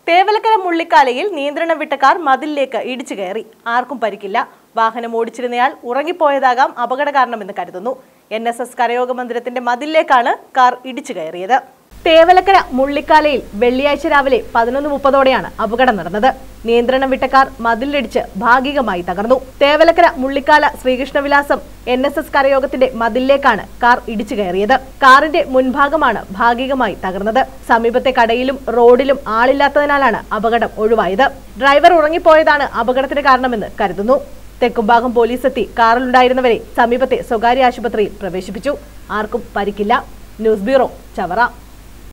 തേവലക്കര മുള്ളിക്കാലയിൽ നിയന്ത്രണം വിട്ട കാർ മതിലിലേക്ക് ഇടിച്ചു കയറി ആർക്കും പരിക്കില്ല വാഹനം ഓടിച്ചിരുന്നയാൾ ഉറങ്ങിപ്പോയതാകാം അപകട കാരണമെന്ന് കരുതുന്നു എൻ എസ് എസ് കരയോഗ മന്ദിരത്തിന്റെ മതിലിലേക്കാണ് കാർ ഇടിച്ചു കയറിയത് തേവലക്കര മുള്ളിക്കാലയിൽ വെള്ളിയാഴ്ച രാവിലെ പതിനൊന്ന് മുപ്പതോടെയാണ് അപകടം നടന്നത് നിയന്ത്രണം വിട്ട കാർ മതിലിടിച്ച് ഭാഗികമായി തകർന്നു Thevalakkara Mullikkala Sreekrishnavilasam N S S കരയോഗത്തിന്റെ മതിലിലേക്കാണ് കാർ ഇടിച്ചു കയറിയത് കാറിന്റെ മുൻഭാഗമാണ് ഭാഗികമായി തകർന്നത് സമീപത്തെ കടയിലും റോഡിലും ആളില്ലാത്തതിനാലാണ് അപകടം ഒഴിവായത് ഡ്രൈവർ ഉറങ്ങിപ്പോയതാണ് അപകടത്തിന് കാരണമെന്ന് കരുതുന്നു തെക്കുംഭാഗം പോലീസ് എത്തി കാറിലുണ്ടായിരുന്നവരെ സമീപത്തെ സ്വകാര്യ ആശുപത്രിയിൽ പ്രവേശിപ്പിച്ചു ആർക്കും പരിക്കില്ല ന്യൂസ് ബ്യൂറോ ചവറ